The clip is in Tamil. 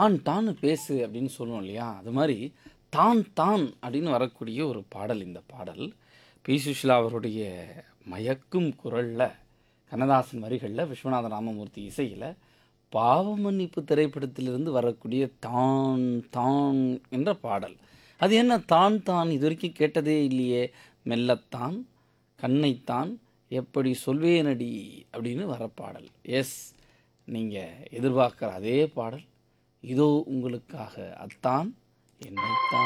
டான் டான்னு பேசு அப்படின்னு சொல்லுவோம் இல்லையா அது மாதிரி தான் தான் அப்படின்னு வரக்கூடிய ஒரு பாடல் இந்த பாடல் பி சுஷிலா அவருடைய மயக்கும் குரலில் கண்ணதாசன் வரிகளில் விஸ்வநாத ராமமூர்த்தி இசையில் பாவ மன்னிப்பு திரைப்படத்திலிருந்து வரக்கூடிய தான் தான் என்ற பாடல் அது என்ன தான் தான் இது வரைக்கும் கேட்டதே இல்லையே மெல்லத்தான் கண்ணைத்தான் எப்படி சொல்வேனடி அப்படின்னு வர பாடல் எஸ் நீங்கள் எதிர்பார்க்குற அதே பாடல் இதோ உங்களுக்காக அத்தான் என்னைத்தான்